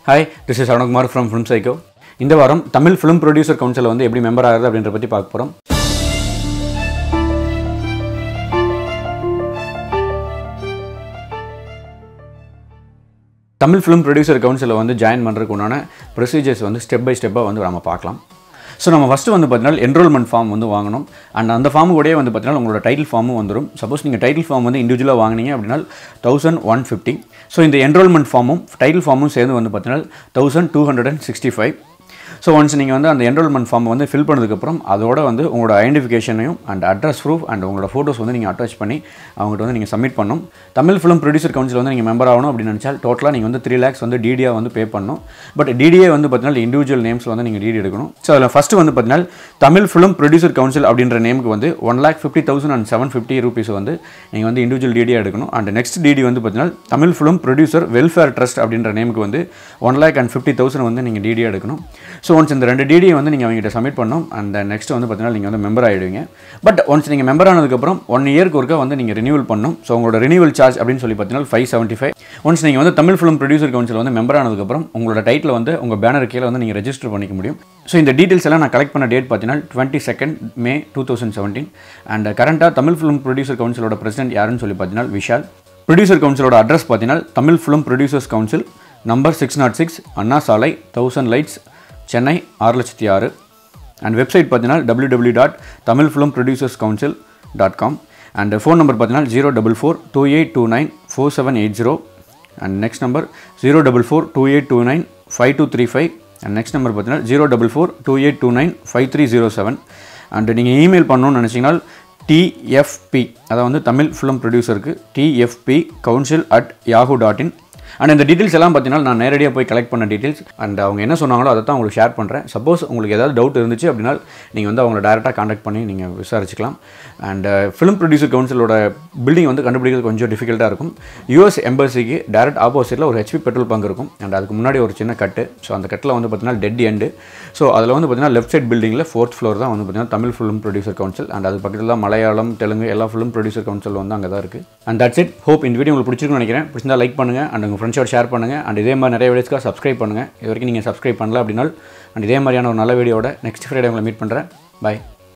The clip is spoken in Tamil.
hi this is Arunakumar from film psycho இந்த வாரம் தமிழ் ஃபிலிம் ப்ரொடியூசர் கவுன்சில் வந்து எப்படி மெம்பர் ஆகுது அப்படின்ற பற்றி பார்க்க போகிறோம் தமிழ் ஃபிலிம் ப்ரொடியூசர் கவுன்சிலில் வந்து ஜாயின் பண்ணுறதுக்கு உண்டான ப்ரொசீஜர்ஸ் வந்து ஸ்டெப் பை ஸ்டெப்பாக வந்து நம்ம பார்க்கலாம் ஸோ நம்ம ஃபஸ்ட்டு வந்து பார்த்தீங்கன்னா என்ரோல்மெண்ட் ஃபார்ம் வந்து வாங்கணும் அண்ட் அந்த ஃபார்ம் கூடயே வந்து பார்த்தீங்கன்னா உங்களோட டைட்டில் ஃபார்மும் வந்துடும் சப்போஸ் நீங்கள் டைட்டில் ஃபார்ம் வந்து இண்டிவிஜுவலாக வாங்கினீங்க அப்படின்னா தௌசண்ட் ஒன் ஃபிஃப்டி ஸோ இந்த என்ரோல்மெண்ட் ஃபார்மும் டைட்டில் ஃபார்மும் சேர்ந்து வந்து பார்த்தீங்கன்னா thousand two hundred and sixty five so once நீங்கள் வந்து அந்த என்ரோல்மெண்ட் ஃபார்ம் வந்து ஃபில் பண்ணதுக்கப்புறம் அதோட வந்து உங்களோட ஐடென்டிஃபிகேஷனையும் அண்ட் அட்ரஸ் ப்ரூஃப் அண்ட் உங்களோட ஃபோட்டோஸ் வந்து நீங்கள் அட்டாச் பண்ணி அவங்ககிட்ட வந்து நீங்கள் சப்மிட் பண்ணணும் தமிழ் ஃபிலிம் ப்ரொடியூசர் கவுன்சில் வந்து நீங்கள் மெம்பர் ஆகணும் அப்படின்னு நினச்சால் டோட்டலாக நீங்கள் வந்து த்ரீ லேக்ஸ் வந்து டிடியாக வந்து பே பண்ணணும் பட் டிடிஏ வந்து பார்த்தீங்கன்னா இண்டிவிஜுவல் நேம்ஸில் வந்து நீங்கள் டிடி எடுக்கணும் ஸோ அதில் ஃபஸ்ட்டு வந்து பார்த்தீங்கன்னா தமிழ் ஃபிலிம் ப்ரொடியூசர் கவுன்சில் அப்படின்ற நேமுக்கு வந்து one lakh fifty thousand and seven fifty rupees வந்து நீங்கள் வந்து இண்டிவிஜுவல் டிடியாக எடுக்கணும் அண்ட் நெக்ஸ்ட் டிடி வந்து பார்த்தீங்கன்னா Tamil film producer welfare trust அப்படின்ற நேமுக்கு வந்து one lakh and fifty thousand வந்து நீங்கள் டிடியாக எடுக்கணும் ஸோ ஒன்ஸ் இந்த ரெண்டு டிடியை வந்து நீங்கள் அவங்ககிட்ட சப்மிட் பண்ணணும் அண்ட் நெக்ஸ்ட் வந்து பார்த்தீங்கன்னா நீங்கள் வந்து மெம்பர் ஆகிடுவீங்க பட் ஒன்ஸ் நீங்கள் மெம்பர் ஆனதுக்கப்புறம் ஒன் இயர்க்கு ஒருக்கா வந்து நீங்கள் ரினியூவல் பண்ணணும் ஸோ உங்களோட ரினியூவல் சார்ஜ் அப்படின்னு சொல்லி பார்த்தீங்கன்னா ஃபைவ் செவன்ட்டி ஃபைவ் ஒன்ஸ் நீங்கள் வந்து தமிழ் ஃபிலிம் ப்ரொடியூசர் கவுன்சில் வந்து மெம்பர் ஆனதுக்கப்புறம் உங்களோட டைட்டில் வந்து உங்கள் பேனர் கீழே வந்து நீங்கள் ரெஜிஸ்டர் பண்ணிக்க முடியும் ஸோ இந்த டீட்டெயில்ஸ் எல்லாம் நான் கலெக்ட் பண்ண டேட் பார்த்தீங்கன்னா twenty second May two thousand seventeen and கரண்ட்டாக தமிழ் ஃபிலிம் ப்ரொடியூசர் கவுன்சிலோட பிரசிடென்ட் யாருன்னு சொல்லி பார்த்தீங்கன்னா விஷால் ப்ரொடியூசர் கவுன்சிலோட அட்ரஸ் பார்த்தீங்கன்னா Tamil film producers council number six nought six Anna Salai Thousand Lights Chennai ஆறு லட்சத்தி ஆறு அண்ட் வெப்சைட் பார்த்தீங்கன்னா W W dot Tamil film producers council dot com and phone number பார்த்தீங்கன்னா zero double four two eight two nine four seven eight zero and next number zero double four two eight two nine five two three five and next number பார்த்தீங்கன்னா zero double four two eight two nine five three zero seven and நீங்கள் இமெயில் பண்ணணும்னு நினச்சிங்கன்னா டிஎஃப்பி அதாவது வந்து தமிழ் ஃபிலிம் ப்ரொடியூசருக்கு TFP council at Yahoo dot in and இந்த டீட்டெயில்ஸ் எல்லாம் பார்த்தீங்கன்னா நான் நேரடியாக போய் கலெக்ட் பண்ண டீட்டெயில்ஸ் அண்ட் அவங்க என்ன சொன்னாங்களோ அதை தான் உங்களுக்கு ஷேர் பண்ணுறேன் சப்போஸ் உங்களுக்கு ஏதாவது டவுட் இருந்துச்சு அப்படின்னா நீங்கள் வந்து அவங்கள டேரெக்டாக காண்டாக்ட் பண்ணி நீங்கள் விசாரிச்சுக்கலாம் அண்ட் ஃபிலிம் ப்ரொடியூசர் கவுன்சிலோட பில்டிங் வந்து கண்டுபிடிக்கிறது கொஞ்சம் டிஃபிகல்ட்டாக இருக்கும் யூஎஸ் எம்பசிக்கு டேரக்ட் ஆப்போசிட்டில் ஒரு ஹெச்பி பெட்ரோல் பங்க் இருக்கும் அண்ட் அதுக்கு முன்னாடி ஒரு சின்ன கட்டு ஸோ அந்த கட்டில் வந்து பார்த்தீங்கன்னா டெட் எண்டு ஸோ அதில் வந்து பார்த்தீங்கன்னா லெஃப்ட் சைட் பில்டிங்கில் ஃபோர்த் ஃப்ளோர் தான் வந்து பார்த்தீங்கன்னா Tamil film producer council and அது பக்கத்தில் தான் மலையாளம் தெலுங்கு எல்லா ஃபிலிம் ப்ரொடியூசர் கவுன்சில் வந்து அங்கே தான் இருக்குது அண்ட் தட்ஸ் இட் ஹோப் இந்த வீடியோ உங்களுக்கு பிடிச்சிருக்குன்னு நினைக்கிறேன் பிடிச்சிருந்தா லைக் பண்ணுங்கள் அண்ட் உங்கள் ஃப்ரெண்ட்ஸோட ஷேர் பண்ணுங்கள் அண்ட் இதே மாதிரி நிறைய வீடியோஸ்க்காக சப்ஸ்கிரைப் பண்ணுங்கள் இது வரைக்கும் நீங்கள் சப்ஸ்கிரைப் பண்ணல அப்படின்னா அண்ட் இதே மாதிரியான ஒரு நல்ல வீடியோட நெக்ஸ்ட் ஃப்ரைடே உங்களை மீட் பண்ணுறேன் பை